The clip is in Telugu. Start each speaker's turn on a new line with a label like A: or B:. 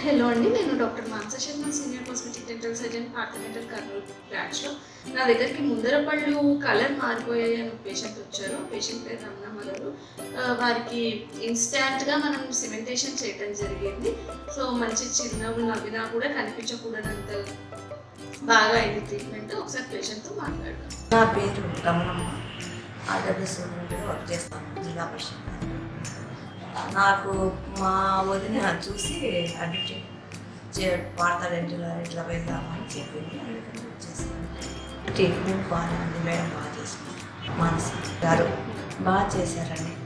A: హలో అండి నేను doctor Manasa Sharma senior cosmetic dental surgeon పార్థమెంటల్ కర్నూలు బ్రాంచ్లో నా దగ్గరికి ముందర పళ్ళు కలర్ మారిపోయాయి అని పేషెంట్ వచ్చారు పేషెంట్ పేరు రమణమ్మ గారు ఆ, వారికి ఇన్స్టాంట్గా మనం సిమెంటేషన్ చేయడం జరిగింది సో మంచి చిరునవ్వు నవ్వినా కూడా కనిపించకూడనంత బాగా అయింది ట్రీట్మెంట్ ఒకసారి పేషెంట్తో మాట్లాడదాం
B: నా పేరు రమణమ్మ ఆర్డబ్ల్యూఎస్ వర్క్ చేస్తాను జిల్లా పరిషత్ నాకు మా వదిన చూసి అడ్మిట్ చే వాడతాడు ఇంట్లో ఇట్లా వెళ్దామని చెప్పింది అందుకని వచ్చేసాను ట్రీట్మెంట్ బాగానే ఉంది మేడం బాగా చేసింది మానసి గారు బాగా చేశారండి